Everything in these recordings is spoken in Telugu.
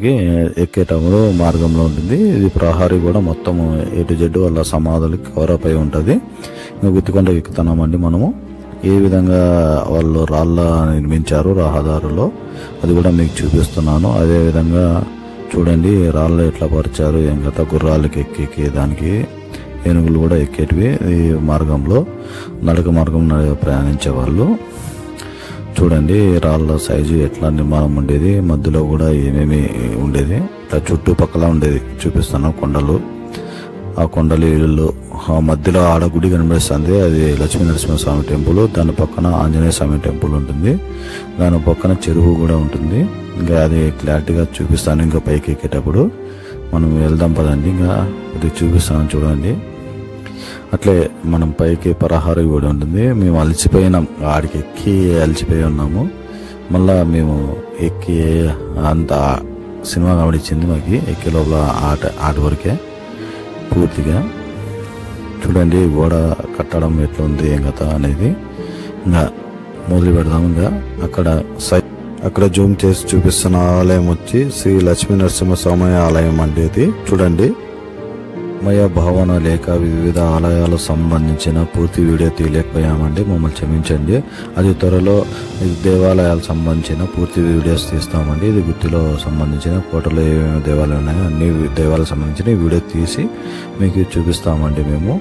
ఎక్కేటప్పుడు మార్గంలో ఉంటుంది ఇది ప్రహారీ కూడా మొత్తం ఏ టు జెడ్ వాళ్ళ సమాధులకి కవరప్ అయి ఉంటుంది ఇంకా గుత్తికొండ ఎక్కుతున్నామండి మనము ఏ విధంగా వాళ్ళు రాళ్ళ నిర్మించారు రహదారులో అది కూడా మీకు చూపిస్తున్నాను అదే విధంగా చూడండి రాళ్ళు ఎట్లా పరిచారు ఏం కదా గుర్రాలకి ఎక్కి దానికి ఏనుగులు కూడా ఎక్కేటివి ఈ మార్గంలో నడక మార్గం నడ- ప్రయాణించే వాళ్ళు చూడండి రాళ్ళ సైజు ఎట్లా నిర్మాణం ఉండేది మధ్యలో కూడా ఏమేమి ఉండేది ఇట్లా చుట్టుపక్కల ఉండేది చూపిస్తాను కొండలు ఆ కొండలు ఇళ్ళు ఆ మధ్యలో ఆడ గుడి కనిపిస్తుంది అది లక్ష్మీ నరసింహస్వామి టెంపుల్ దాని పక్కన ఆంజనేయ స్వామి టెంపుల్ ఉంటుంది దాని పక్కన చెరువు కూడా ఉంటుంది ఇంకా అది క్లారిటీగా చూపిస్తాను ఇంకా పైకి ఎక్కేటప్పుడు మనం వెళ్దాం పదండి ఇంకా అది చూపిస్తాను చూడండి అట్లే మనం పైకి పరహారం కూడా ఉంటుంది మేము అలసిపోయినాం ఆడికి ఎక్కి అలసిపోయి ఉన్నాము మళ్ళా మేము ఎక్కి అంత సినిమా కబడిచ్చింది మాకు ఎక్కే లోపల ఆట ఆట వరకే పూర్తిగా చూడండి గోడ కట్టడం ఎట్లా ఉంది ఏం కథ అనేది ఇంకా మొదలు పెడదాం ఇంకా అక్కడ సై అక్కడ జూమ్ చేసి చూపిస్తున్న ఆలయం వచ్చి శ్రీ లక్ష్మీ నరసింహస్వామి ఆలయం అండి ఇది చూడండి మయ భావన లేక వివిధ ఆలయాలకు సంబంధించిన పూర్తి వీడియో తీయలేకపోయామండి మమ్మల్ని క్షమించండి అది త్వరలో ఈ దేవాలయాలకు సంబంధించిన పూర్తి వీడియోస్ తీస్తామండి ఇది గుత్తిలో సంబంధించిన కోటలో ఏమేమి దేవాలయాలు ఉన్నాయో అన్ని దేవాలయాలకు సంబంధించిన వీడియో తీసి మీకు చూపిస్తామండి మేము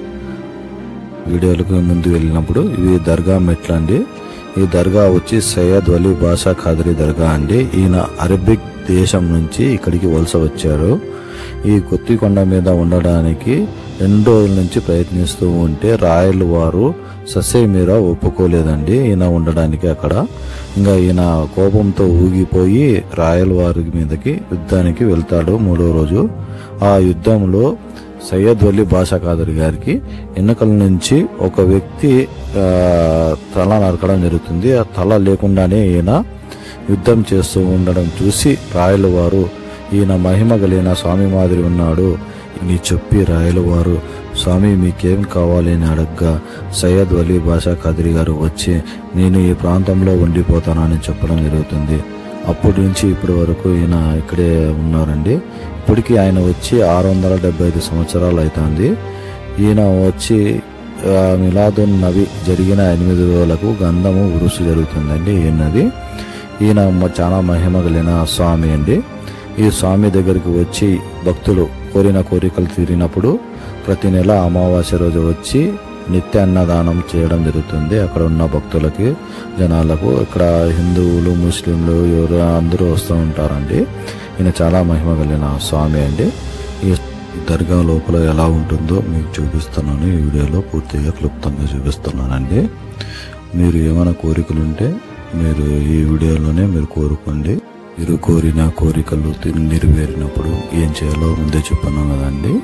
వీడియోలకు ముందు వెళ్ళినప్పుడు ఇవి దర్గా మెట్లు అండి ఈ దర్గా వచ్చి సయ్యద్ వలీ బాషా ఖాదరీ దర్గా అండి ఈయన అరబిక్ దేశం నుంచి ఇక్కడికి వలస వచ్చారు ఈ కొత్తికొండ మీద ఉండడానికి రెండు రోజుల నుంచి ప్రయత్నిస్తూ ఉంటే రాయలు వారు ససే మీద ఒప్పుకోలేదండి ఈయన ఉండడానికి అక్కడ ఇంకా ఈయన కోపంతో ఊగిపోయి రాయల వారి మీదకి యుద్ధానికి వెళ్తాడు మూడో రోజు ఆ యుద్ధంలో సయ్యద్ వల్లి బాషా ఖాదర్ గారికి ఎన్నికల నుంచి ఒక వ్యక్తి ఆ, తల నరకడం జరుగుతుంది ఆ తల లేకుండానే ఈయన యుద్ధం చేస్తూ ఉండడం చూసి రాయల వారు ఈయన మహిమ కలిగిన స్వామి మాదిరి ఉన్నాడు అని చెప్పి రాయల వారు స్వామి మీకేం కావాలి అని అడగ్గా సయ్యద్ వలీ బాషా ఖాదరి గారు వచ్చి నేను ఈ ప్రాంతంలో ఉండిపోతానని చెప్పడం జరుగుతుంది అప్పటి నుంచి ఇప్పటి వరకు ఈయన ఇక్కడే ఉన్నారండి ఇప్పటికి ఆయన వచ్చి ఆరు వందల డెబ్బై ఐదు సంవత్సరాలు అవుతుంది ఈయన వచ్చి ఆ, మిలాదున్ నబి జరిగిన ఎనిమిది రోజులకు గంధము ఉరుసు జరుగుతుందండి ఈయనది ఈయన మ- చాలా మహిమ కలిగిన స్వామి అండి ఈ స్వామి దగ్గరికి వచ్చి భక్తులు కోరిన కోరికలు తీరినప్పుడు ప్రతి నెల అమావాస్య రోజు వచ్చి నిత్య అన్నదానం చేయడం జరుగుతుంది అక్కడ ఉన్న భక్తులకి జనాలకు ఇక్కడ హిందువులు ముస్లింలు ఎవరు అందరూ వస్తూ ఉంటారండి ఈయన చాలా మహిమ కలిగిన స్వామి అండి ఈ దర్గా లోపల ఎలా ఉంటుందో మీకు చూపిస్తున్నాను ఈ వీడియోలో పూర్తిగా క్లుప్తంగా చూపిస్తున్నానండి మీరు ఏమైనా కోరికలు ఉంటే మీరు ఈ వీడియోలోనే మీరు కోరుకోండి మీరు కోరిన కోరికలు తిని నెరవేరినప్పుడు ఏం చేయాలో ముందే చెప్పాను కదండి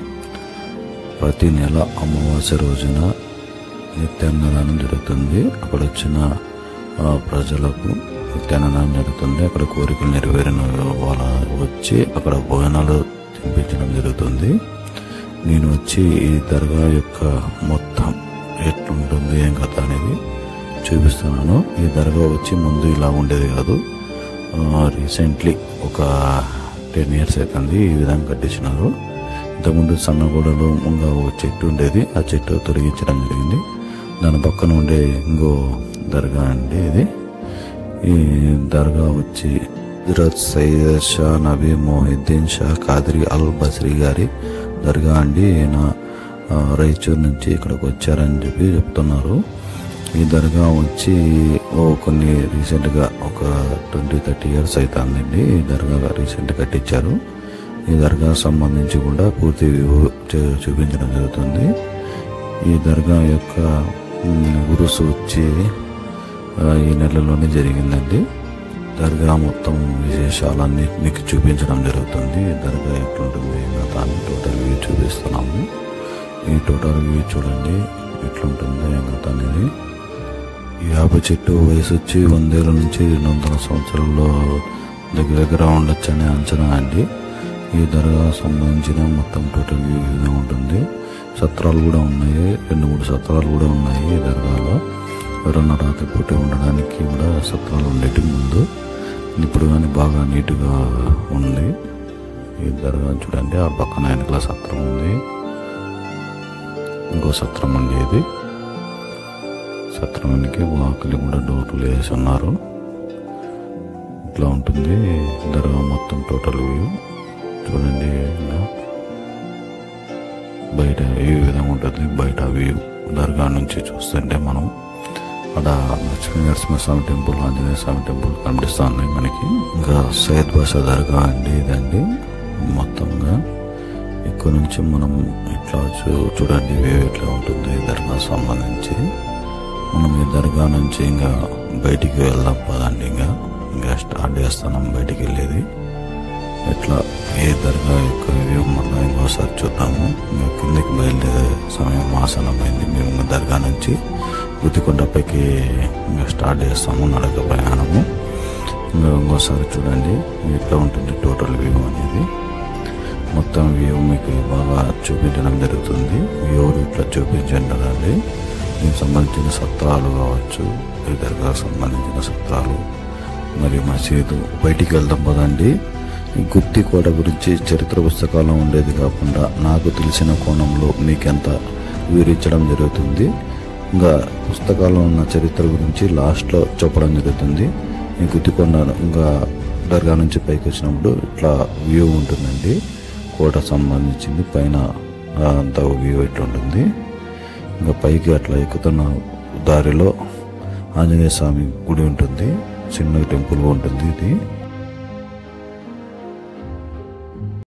ప్రతి నెల అమావాస్య రోజున నిత్యాన్నదానం జరుగుతుంది అక్కడ వచ్చిన ఆ, ప్రజలకు నిత్యాన్నదానం జరుగుతుంది అక్కడ కోరికలు నెరవేరిన వాళ్ళ వచ్చి అక్కడ భోజనాలు తినిపించడం జరుగుతుంది నేను వచ్చి ఈ దర్గా యొక్క మొత్తం ఎట్లుంటుంది ఏం కథ అనేది చూపిస్తున్నాను ఈ దర్గా వచ్చి ముందు ఇలా ఉండేది కాదు రీసెంట్లీ ఒక టెన్ ఇయర్స్ అవుతుంది ఈ విధంగా కట్టించినారు ఇంతకుముందు సన్నగూడలో ఇంకా ఒక చెట్టు ఉండేది ఆ చెట్టు తొలగించడం జరిగింది దాని పక్కన ఉండే ఇంకో దర్గా అండి ఇది ఈ దర్గా వచ్చి హజరత్ సయ్యద్ షా నబీ మొహిద్దీన్ షా ఖాద్రి అల్ బస్రీ గారి దర్గా అండి ఈయన ఆ, రాయచూర్ నుంచి ఇక్కడికి వచ్చారని చెప్పి చెప్తున్నారు ఈ దర్గా వచ్చి ఓ కొన్ని రీసెంట్గా ఒక ట్వంటీ థర్టీ ఇయర్స్ అవుతుందండి ఈ దర్గా రీసెంట్ కట్టించారు ఈ దర్గా సంబంధించి కూడా పూర్తి వ్యూ చూ- చూపించడం జరుగుతుంది ఈ దర్గా యొక్క మ్, ఉరుసు వచ్చి ఆ, ఈ నెలలోనే జరిగిందండి దర్గా మొత్తం విశేషాలన్నీ మీకు చూపించడం జరుగుతుంది ఈ దర్గా ఎట్లుంటుంది దాన్ని టోటల్ వ్యూ చూపిస్తున్నాము ఈ టోటల్ వ్యూ చూడండి ఎట్లుంటుంది ఎంత అనేది ఈ వేప చెట్టు వయసు వచ్చి వందేళ్ళ నుంచి రెండు వందల సంవత్సరాల్లో దగ్గర దగ్గర ఉండొచ్చనే అంచనా అండి ఈ దర్గా సంబంధించిన మొత్తం టోటల్ వ్యూ ఈ విధంగా ఉంటుంది సత్రాలు కూడా ఉన్నాయి రెండు మూడు సత్రాలు కూడా ఉన్నాయి ఈ దర్గాలో ఎవరన్నా రాత్రిపూట ఉండడానికి కూడా సత్రాలు ఉండేటి ముందు ఇప్పుడు కానీ బాగా నీట్గా ఉంది ఈ దర్గా చూడండి ఆ పక్కన వెనకల సత్రం ఉంది ఇంకో సత్రం అండి ఇది సత్రానికి వాకిలి కూడా డోర్లు వేసి ఉన్నారు ఇట్లా ఉంటుంది దర్గా మొత్తం టోటల్ వ్యూ చూడండి ఇంకా బయట ఈ విధంగా ఉంటుంది బయట వ్యూ దర్గా నుంచి చూస్తుంటే మనం అక్కడ లక్ష్మీ నరసింహస్వామి టెంపుల్ ఆంజనేయ స్వామి టెంపుల్ కనిపిస్తూ ఉన్నాయి మనకి ఇంకా సయ్యద్ బాషా దర్గా అండి ఇదండి మొత్తంగా ఇక్కడ నుంచి మనం ఇట్లా చూ- చూడండి వ్యూ ఇట్లా ఉంటుంది ఈ దర్గా సంబంధించి మనం ఈ దర్గా నుంచి ఇంకా బయటికి వెళ్దాం పదండి ఇంకా ఇంకా స్టార్ట్ చేస్తున్నాం బయటికి వెళ్ళేది ఎట్లా ఏ దర్గా యొక్క వ్యూ మళ్ళీ ఇంకోసారి చూద్దాము ఇంకా కిందకి బయలుదేరే సమయం ఆసనమైంది మేము ఇంకా దర్గా నుంచి గుత్తికొండపైకి ఇంకా స్టార్ట్ చేస్తాము నడక ప్రయాణము ఇంకా ఇంకోసారి చూడండి ఎట్లా ఉంటుంది టోటల్ వ్యూ అనేది మొత్తం వ్యూ మీకు బాగా చూపించడం జరుగుతుంది వ్యూ ఇట్లా చూపించండి దీనికి సంబంధించిన సత్రాలు కావచ్చు ఈ దర్గాకు సంబంధించిన సత్రాలు మరియు మసీదు బయటికి వెళ్దాం పదండి ఈ గుత్తి కోట గురించి చరిత్ర పుస్తకాల్లో ఉండేది కాకుండా నాకు తెలిసిన కోణంలో మీకెంత వివరించడం జరుగుతుంది ఇంకా పుస్తకాల్లో ఉన్న చరిత్ర గురించి లాస్ట్లో చెప్పడం జరుగుతుంది ఈ గుత్తికొండ ఇంకా దర్గా నుంచి పైకి వచ్చినప్పుడు ఇట్లా వ్యూ ఉంటుందండి కోట సంబంధించింది పైన ఆ, అంతా వ్యూ ఇట్లా ఉంటుంది ఇంకా పైకి అట్లా ఎక్కుతున్న దారిలో ఆంజనేయ స్వామి గుడి ఉంటుంది చిన్న టెంపుల్ ఉంటుంది ఇది